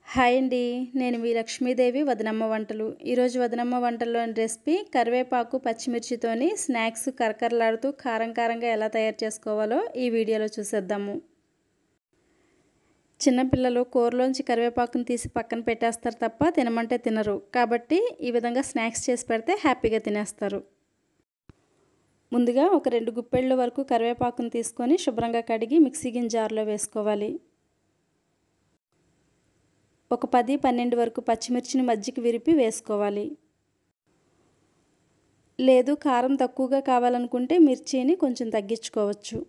hi అండి నేను మీ లక్ష్మీదేవి వదనమ్మ వంటలు ఈరోజు వదనమ్మ వంటల్లోని రెసిపీ కరివేపాకు పచ్చిమిర్చితోని స్నాక్స్ కరకరలాడుతూ కారం కారంగా ఎలా తయారు చేసుకోవాలో ఈ వీడియోలో చూసేద్దాము చిన్నపిల్లలు కూరలోంచి కరివేపాకుని తీసి పక్కన పెట్టేస్తారు తప్ప తినమంటే తినరు కాబట్టి ఈ విధంగా స్నాక్స్ చేసి పెడితే హ్యాపీగా తినేస్తారు ముందుగా ఒక రెండు గుప్పెళ్ళ వరకు కరివేపాకుని తీసుకొని శుభ్రంగా కడిగి మిక్సీ గిన్నె జార్లో వేసుకోవాలి ఒక పది పన్నెండు వరకు పచ్చిమిర్చిని మజ్జికి విరిపి వేసుకోవాలి లేదు కారం తక్కువగా కావాలనుకుంటే మిర్చిని కొంచెం తగ్గించుకోవచ్చు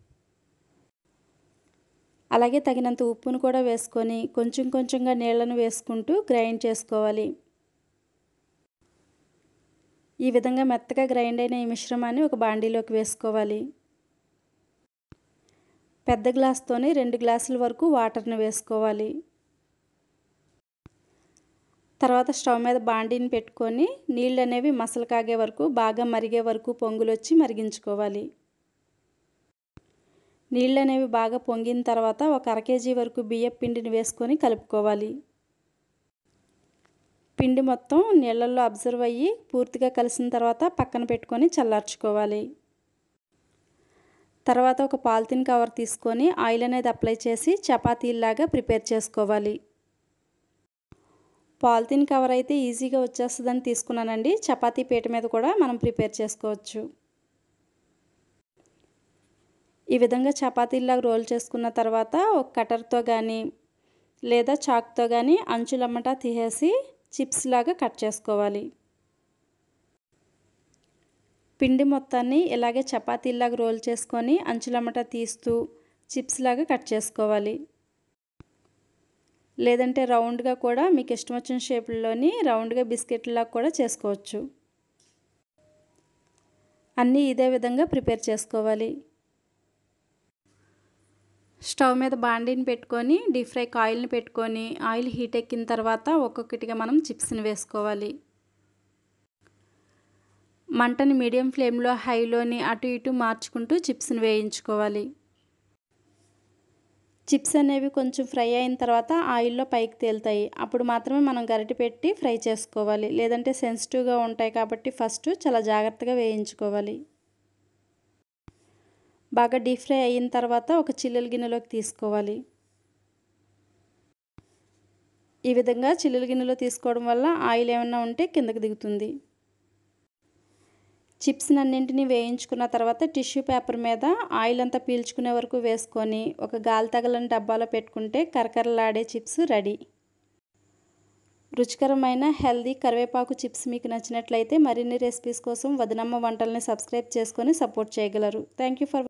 అలాగే తగినంత ఉప్పును కూడా వేసుకొని కొంచెం కొంచెంగా నీళ్లను వేసుకుంటూ గ్రైండ్ చేసుకోవాలి ఈ విధంగా మెత్తగా గ్రైండ్ అయిన ఈ మిశ్రమాన్ని ఒక బాండీలోకి వేసుకోవాలి పెద్ద గ్లాస్తోని రెండు గ్లాసుల వరకు వాటర్ని వేసుకోవాలి తర్వాత స్టవ్ మీద బాండీని పెట్టుకొని నీళ్ళు అనేవి మసలు కాగే వరకు బాగా మరిగే వరకు పొంగులు వచ్చి మరిగించుకోవాలి నీళ్ళు అనేవి బాగా పొంగిన తర్వాత ఒక అర కేజీ వరకు బియ్యం పిండిని వేసుకొని కలుపుకోవాలి పిండి మొత్తం నీళ్ళల్లో అబ్జర్వ్ అయ్యి పూర్తిగా కలిసిన తర్వాత పక్కన పెట్టుకొని చల్లార్చుకోవాలి తర్వాత ఒక పాలిథిన్ కవర్ తీసుకొని ఆయిల్ అనేది అప్లై చేసి చపాతీలాగా ప్రిపేర్ చేసుకోవాలి పాలిథిన్ కవర్ అయితే ఈజీగా వచ్చేస్తుందని తీసుకున్నానండి చపాతీ పీట మీద కూడా మనం ప్రిపేర్ చేసుకోవచ్చు ఈ విధంగా చపాతీలాగా రోల్ చేసుకున్న తర్వాత ఒక కటర్తో కానీ లేదా చాక్తో కానీ అంచులమ్మట తీసేసి చిప్స్ లాగా కట్ చేసుకోవాలి పిండి మొత్తాన్ని ఇలాగే చపాతీలాగా రోల్ చేసుకొని అంచులమ్మట తీస్తూ చిప్స్ లాగా కట్ చేసుకోవాలి లేదంటే రౌండ్గా కూడా మీకు ఇష్టం వచ్చిన షేపుల్లోని రౌండ్గా బిస్కెట్లా కూడా చేసుకోవచ్చు అన్నీ ఇదే విధంగా ప్రిపేర్ చేసుకోవాలి స్టవ్ మీద బాండీని పెట్టుకొని డీప్ ఫ్రైకి ఆయిల్ని పెట్టుకొని ఆయిల్ హీట్ ఎక్కిన తర్వాత ఒక్కొక్కటిగా మనం చిప్స్ని వేసుకోవాలి మంటని మీడియం ఫ్లేమ్లో హైలోని అటు ఇటు మార్చుకుంటూ చిప్స్ని వేయించుకోవాలి చిప్స్ అనేవి కొంచెం ఫ్రై అయిన తర్వాత ఆయిల్లో పైకి తేలుతాయి అప్పుడు మాత్రమే మనం గరిటె పెట్టి ఫ్రై చేసుకోవాలి లేదంటే సెన్సిటివ్గా ఉంటాయి కాబట్టి ఫస్ట్ చాలా జాగ్రత్తగా వేయించుకోవాలి బాగా డీప్ ఫ్రై అయిన తర్వాత ఒక చిల్లుల గిన్నెలోకి తీసుకోవాలి ఈ విధంగా చిల్లుల గిన్నెలో తీసుకోవడం వల్ల ఆయిల్ ఏమైనా ఉంటే కిందకి దిగుతుంది చిప్స్ అన్నింటినీ వేయించుకున్న తర్వాత టిష్యూ పేపర్ మీద ఆయిల్ అంతా పీల్చుకునే వరకు వేసుకొని ఒక గాలి తగలని డబ్బాలో పెట్టుకుంటే కరకరలాడే చిప్స్ రెడీ రుచికరమైన హెల్దీ కరివేపాకు చిప్స్ మీకు నచ్చినట్లయితే మరిన్ని రెసిపీస్ కోసం వదినమ్మ వంటల్ని సబ్స్క్రైబ్ చేసుకొని సపోర్ట్ చేయగలరు థ్యాంక్ యూ ఫర్